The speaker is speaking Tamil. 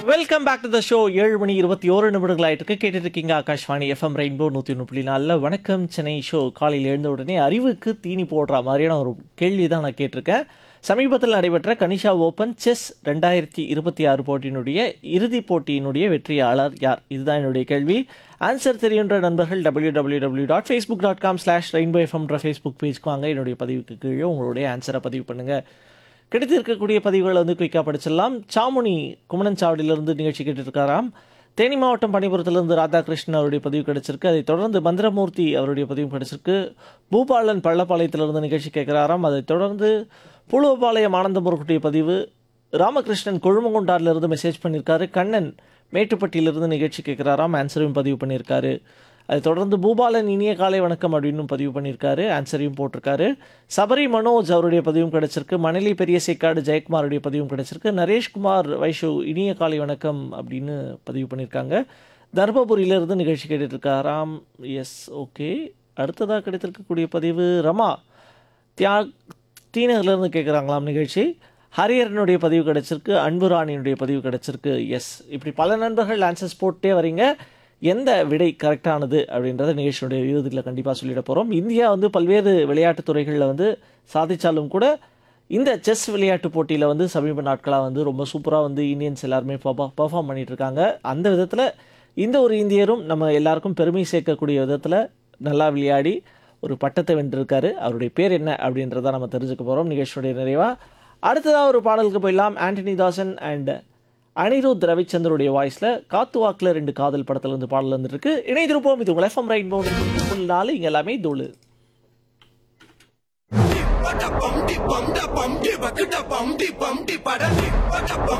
welcome back to the show ஏழு மணி இருபத்தி ஓரு நிமிடங்கள் ஆயிட்டு இருக்கு கேட்டுட்டு இருக்கீங்க ஆகாஷ்வாணி எஃப்எம் ரெயின்போ நூற்றி ஒன்று புள்ளி நாலில் வணக்கம் சென்னை ஷோ காலையில் எழுந்த உடனே அறிவுக்கு தீனி போடுற மாதிரியான ஒரு கேள்வி தான் நான் கேட்டிருக்கேன் சமீபத்தில் நடைபெற்ற கனிஷா ஓப்பன் செஸ் ரெண்டாயிரத்தி இருபத்தி ஆறு போட்டியினுடைய இறுதிப் போட்டியினுடைய வெற்றியாளர் யார் இதுதான் என்னுடைய கேள்வி ஆன்சர் தெரியுன்ற நண்பர்கள் W W W dot Facebook dot com slash rainbow எஃப்எம்ன்ற ஃபேஸ்புக் பேஜ்க்கு வாங்க என்னுடைய பதிவுக்கு கீழே உங்களுடைய ஆன்சரை பதிவு பண்ணுங்கள் கிடைத்திருக்கக்கூடிய பதிவுகளை வந்து குயிக்காக படிச்சிடலாம் சாமுனி குமணன் சாவடியிலிருந்து நிகழ்ச்சி கேட்டிருக்காராம் தேனி மாவட்டம் பணிபுரத்திலிருந்து ராதாகிருஷ்ணன் அவருடைய பதிவு கிடைச்சிருக்கு அதைத் தொடர்ந்து மந்திரமூர்த்தி அவருடைய பதிவு கிடைச்சிருக்கு பூபாலன் பள்ளப்பாளையத்திலிருந்து நிகழ்ச்சி கேட்குறாராம் அதைத் தொடர்ந்து புழுவபாளையம் ஆனந்தமுருக்குடைய பதிவு ராமகிருஷ்ணன் கொழுமங்குண்டாரிலிருந்து மெசேஜ் பண்ணியிருக்காரு கண்ணன் மேட்டுப்பட்டியிலிருந்து நிகழ்ச்சி கேட்குறாராம் ஆன்சரையும் பதிவு பண்ணியிருக்காரு அதை தொடர்ந்து பூபாலன் இனிய காலை வணக்கம் அப்படின்னு பதிவு பண்ணியிருக்காரு ஆன்சரையும் போட்டிருக்காரு சபரி மனோஜ் அவருடைய பதிவும் கிடைச்சிருக்கு மணலி பெரிய சேக்காடு ஜெயக்குமாருடைய பதிவும் கிடைச்சிருக்கு நரேஷ்குமார் வைஷு இனிய காலை வணக்கம் அப்படின்னு பதிவு பண்ணியிருக்காங்க தர்மபுரியிலிருந்து நிகழ்ச்சி கேட்டுட்ருக்காராம் எஸ் ஓகே அடுத்ததாக கிடைத்திருக்கக்கூடிய பதிவு ரமா தியாக் டீனகர்லேருந்து கேட்குறாங்களாம் நிகழ்ச்சி ஹரியரனுடைய பதிவு கிடைச்சிருக்கு அன்புராணியினுடைய பதிவு கிடைச்சிருக்கு எஸ் இப்படி பல நண்பர்கள் ஆன்சர்ஸ் போட்டே வரீங்க எந்த விடை கரெக்டானது அப்படின்றத நிகழ்ச்சியுடைய இறுதியில் கண்டிப்பாக சொல்லிட போகிறோம் இந்தியா வந்து பல்வேறு விளையாட்டுத் துறைகளில் வந்து சாதித்தாலும் கூட இந்த செஸ் விளையாட்டு போட்டியில் வந்து சமீப நாட்களாக வந்து ரொம்ப சூப்பராக வந்து இந்தியன்ஸ் எல்லாருமே பர்ஃபார்ம் பண்ணிட்டு இருக்காங்க அந்த விதத்தில் இந்த ஒரு இந்தியரும் நம்ம எல்லாருக்கும் பெருமை சேர்க்கக்கூடிய விதத்தில் நல்லா விளையாடி ஒரு பட்டத்தை வென்றிருக்காரு அவருடைய பேர் என்ன அப்படின்றத நம்ம தெரிஞ்சுக்க போகிறோம் நிகழ்ச்சியுடைய நிறைவாக அடுத்ததாக ஒரு பாடலுக்கு போயிடலாம் ஆண்டனி தாசன் அண்ட் அனிருத் ரவிச்சந்தருடைய வாய்ஸில் காத்து வாக்கில் ரெண்டு காதல் படத்துல இருந்து பாடல் வந்துருக்கு இணைந்திருப்போம் இது உங்கள் எஃப்எம் ரைட் போன் நாலு இங்கே எல்லாமே தோழு பட பம்டி பம்ட பம்டி பக்கிட்ட பம்டி பம்டி பட பட பம்